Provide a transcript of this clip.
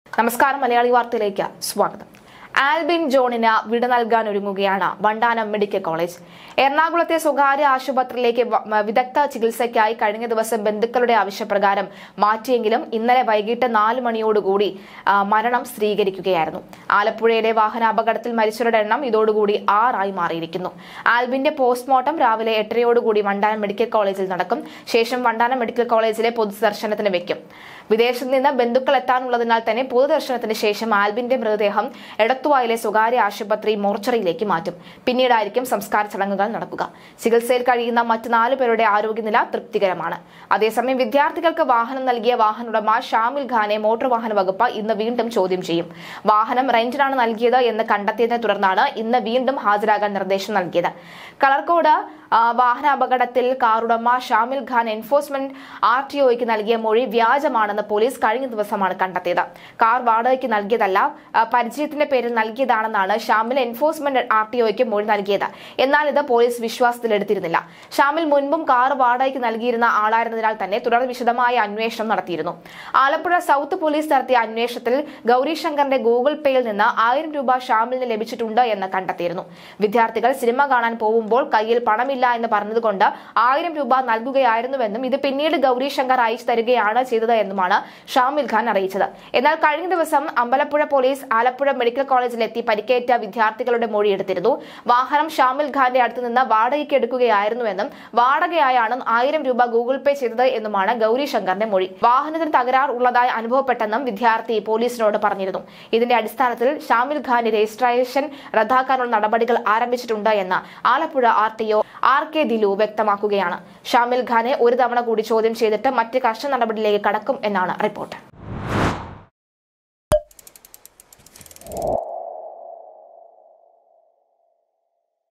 നമസ്കാരം മലയാളി വാർത്തയിലേക്ക് സ്വാഗതം ആൽബിൻ ജോണിന് വിട നൽകാൻ ഒരുങ്ങുകയാണ് വണ്ടാനം മെഡിക്കൽ കോളേജ് എറണാകുളത്തെ സ്വകാര്യ ആശുപത്രിയിലേക്ക് വ- വിദഗ്ധ ചികിത്സയ്ക്കായി കഴിഞ്ഞ ദിവസം ബന്ധുക്കളുടെ ആവശ്യപ്രകാരം മാറ്റിയെങ്കിലും ഇന്നലെ വൈകിട്ട് നാല് മണിയോടുകൂടി ആ, മരണം സ്ഥിരീകരിക്കുകയായിരുന്നു ആലപ്പുഴയിലെ വാഹനാപകടത്തിൽ മരിച്ചവരുടെ എണ്ണം ഇതോടുകൂടി ആറായി മാറിയിരിക്കുന്നു ആൽബിന്റെ പോസ്റ്റ്മോർട്ടം രാവിലെ എട്ടരയോടുകൂടി വണ്ടാനം മെഡിക്കൽ കോളേജിൽ നടക്കും ശേഷം വണ്ടാനം മെഡിക്കൽ കോളേജിലെ പൊതുദർശനത്തിന് വെക്കും വിദേശത്ത് നിന്ന് ബന്ധുക്കൾ എത്താനുള്ളതിനാൽ തന്നെ പൊതുദർശനത്തിന് ശേഷം ആൽബിന്റെ മൃതദേഹം എടത്തുവായിലെ സ്വകാര്യ ആശുപത്രി മോർച്ചറിയിലേക്ക് മാറ്റും പിന്നീടായിരിക്കും സംസ്കാര ചടങ്ങുകൾ നടക്കുക ചികിത്സയിൽ കഴിയുന്ന മറ്റ് നാലു പേരുടെ ആരോഗ്യനില തൃപ്തികരമാണ് അതേസമയം വിദ്യാർത്ഥികൾക്ക് വാഹനം നൽകിയ വാഹനോടമ ഷാമിൽ ഖാനെ മോട്ടോർ വാഹന വകുപ്പ് ഇന്ന് വീണ്ടും ചോദ്യം ചെയ്യും വാഹനം റെന്റിനാണ് നൽകിയത് എന്ന് കണ്ടെത്തിയതിനെ തുടർന്നാണ് ഇന്ന് വീണ്ടും ഹാജരാകാൻ നിർദ്ദേശം നൽകിയത് കളർക്കോട് ആ, വാഹന അപകടത്തിൽ കാറുടമ Shamil Khan enforcement R T ഒയ്ക്ക് നൽകിയ മൊഴി വ്യാജമാണെന്ന് പോലീസ് കഴിഞ്ഞ ദിവസമാണ് കണ്ടെത്തിയത് കാർ വാടകയ്ക്ക് നൽകിയതല്ല ആ, പരിചയത്തിന്റെ പേരിൽ നൽകിയതാണെന്നാണ് ഷാമിൽ എൻഫോഴ്സ്മെന്റ് ആർ ടി ഒയ്ക്ക് മൊഴി നൽകിയത് എന്നാൽ ഇത് പോലീസ് വിശ്വാസത്തിലെടുത്തിരുന്നില്ല ഷാമിൽ മുൻപും കാർ വാടകയ്ക്ക് നൽകിയിരുന്ന ആളായിരുന്നതിനാൽ തന്നെ തുടർ വിശദമായ അന്വേഷണം നടത്തിയിരുന്നു ആലപ്പുഴ സൗത്ത് പോലീസ് നടത്തിയ അന്വേഷണത്തിൽ ഗൗരി ശങ്കറിന്റെ ഗൂഗിൾ പേയിൽ നിന്ന് ആയിരം രൂപ ഷാമിലിന് ലഭിച്ചിട്ടുണ്ട് എന്ന് കണ്ടെത്തിയിരുന്നു വിദ്യാർത്ഥികൾ സിനിമ കാണാൻ പോകുമ്പോൾ കയ്യിൽ പണമില്ല എന്ന് പറഞ്ഞതുകൊണ്ട് ആയിരം രൂപ നൽകുകയായിരുന്നുവെന്നും ഇത് പിന്നീട് ഗൗരി ശങ്കർ അയച്ചു തരികയാണ് ചെയ്തത് എന്നുമാണ് ഷാമിൽ ഖാൻ അറിയിച്ചത് എന്നാൽ കഴിഞ്ഞ ദിവസം അമ്പലപ്പുഴ പോലീസ് ആലപ്പുഴ മെഡിക്കൽ കോളേജിലെത്തി പരിക്കേറ്റ വിദ്യാർത്ഥികളുടെ മൊഴിയെടുത്തിരുന്നു വാഹനം ഷാമിൽ ഖാന്റെ അടുത്ത് നിന്ന് വാടകയ്ക്ക് എടുക്കുകയായിരുന്നുവെന്നും വാടകയായാണ് ആയിരം രൂപ ഗൂഗിൾ പേ ചെയ്തത് എന്നുമാണ് ഗൗരി ശങ്കറിന്റെ മൊഴി വാഹനത്തിന് തകരാർ ഉള്ളതായി അനുഭവപ്പെട്ടെന്നും വിദ്യാർത്ഥി പോലീസിനോട് പറഞ്ഞിരുന്നു ഇതിന്റെ അടിസ്ഥാനത്തിൽ ഷാമിൽ ഖാന്റെ രജിസ്ട്രേഷൻ റദ്ദാക്കാനുള്ള നടപടികൾ ആരംഭിച്ചിട്ടുണ്ട് എന്ന് Alappuzha R T O R K Dilu വ്യക്തമാക്കുകയാണ് ഷാമിൽ ഖാനെ ഒരു തവണ കൂടി ചോദ്യം ചെയ്തിട്ട് മറ്റ് കർശന നടപടിയിലേക്ക് കടക്കും എന്നാണ് റിപ്പോർട്ട്